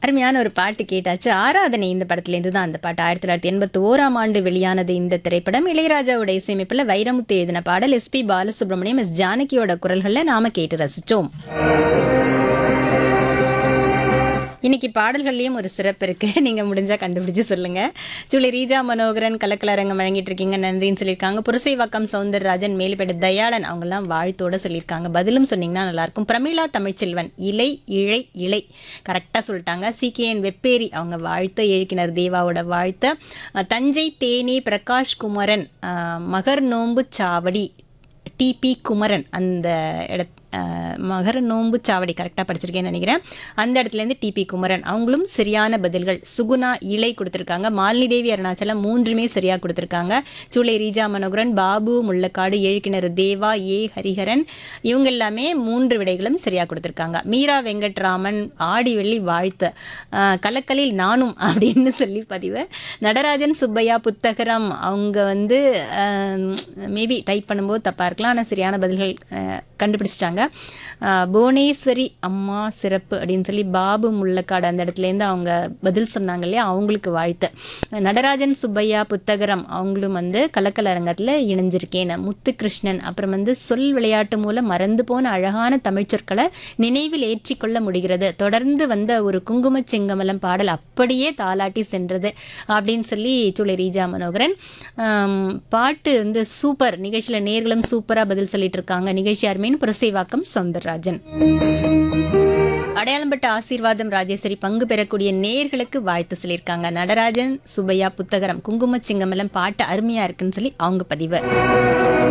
அருமையான ஒரு பாட்டு கேட்டாச்சு ஆராதனை இந்த படத்துலேருந்து தான் அந்த பாட்டு ஆயிரத்தி தொள்ளாயிரத்தி எண்பத்தி ஓராம் ஆண்டு வெளியானது இந்த திரைப்படம் இளையராஜாவோட இசையமைப்பில் வைரமுத்து எழுதின பாடல் எஸ்பி பாலசுப்ரமணியம் எஸ் ஜானகியோட குரல்களில் நாம கேட்டு ரசிச்சோம் இன்னைக்கு பாடல்கள்லயும் ஒரு சிறப்பு இருக்கு நீங்க முடிஞ்சா கண்டுபிடிச்சு சொல்லுங்க ஜூலி ரீஜா மனோகரன் கலக்கலரங்கம் வழங்கிட்டு இருக்கீங்க நன்றின்னு சொல்லியிருக்காங்க புரசைவாக்கம் சவுந்தரராஜன் மேல்பேடு தயாளன் அவங்கெல்லாம் வாழ்த்தோட சொல்லியிருக்காங்க பதிலும் சொன்னீங்கன்னா நல்லா இருக்கும் பிரமிளா தமிழ்ச்செல்வன் இலை இழை இலை கரெக்டாக சொல்லிட்டாங்க சிகேஎன் வெப்பேரி அவங்க வாழ்த்த எழுக்கினர் தேவாவோட வாழ்த்த அஹ், தஞ்சை தேனி பிரகாஷ் குமரன் அஹ், மகர் நோம்பு சாவடி டிபி குமரன் அந்த இட அஹ், மகர நோம்பு சாவடி கரெக்டாக படிச்சிருக்கேன்னு நினைக்கிறேன் அந்த இடத்துலேருந்து டிபி குமரன் அவங்களும் சரியான பதில்கள் சுகுணா இலை கொடுத்துருக்காங்க மாலினி தேவி அருணாச்சலம் மூன்றுமே சரியாக கொடுத்துருக்காங்க சூளை ரீஜா மனோகரன் பாபு முள்ளக்காடு ஏழுக்கிணறு தேவா ஏ ஹரிஹரன் இவங்க எல்லாமே மூன்று விடைகளும் சரியாக கொடுத்துருக்காங்க மீரா வெங்கட்ராமன் ஆடி வெள்ளி வாழ்த்து அஹ், கலக்கலில் நானும் அப்படின்னு சொல்லி பதிவு நடராஜன் சுப்பையா புத்தகரம் அவங்க வந்து மேபி டைப் பண்ணும்போது தப்பாக இருக்கலாம் ஆனால் சரியான பதில்கள் அஹ், கண்டுபிடிச்சிட்டாங்க அஹ், புவனேஸ்வரி அம்மா சிறப்பு அப்படின்னு சொல்லி பாபு முள்ளக்காடு அந்த இடத்துலேருந்து அவங்க பதில் சொன்னாங்க இல்லையா அவங்களுக்கு வாழ்த்து நடராஜன் சுப்பையா புத்தகரம் அவங்களும் வந்து கலக்கல் அரங்கத்தில் இணைஞ்சிருக்கேன் முத்துகிருஷ்ணன் அப்புறம் வந்து சொல் விளையாட்டு மூலம் மறந்து போன அழகான தமிழ் சொற்களை நினைவில் ஏற்றிக்கொள்ள முடிகிறது தொடர்ந்து வந்த ஒரு குங்கும செங்கமலம் பாடல் அப்படியே தாலாட்டி சென்றது அப்படின்னு சொல்லி சூளை ரீஜா மனோகரன் ஆம், பாட்டு வந்து சூப்பர் நிகழ்ச்சியில் நேர்களும் சூப்பராக பதில் சொல்லிட்டு இருக்காங்க நிகழ்ச்சி அருமைன்னு புரசைவாக்கம் சவுந்தரராஜன் அடையாளம்பட்ட ஆசீர்வாதம் ராஜேஸ்வரி பங்கு பெறக்கூடிய நேர்களுக்கு வாழ்த்து சொல்லியிருக்காங்க நடராஜன் சுபையா புத்தகரம் குங்கும சிங்கமலம் பாட்டு அருமையா இருக்குன்னு சொல்லி அவங்க பதிவு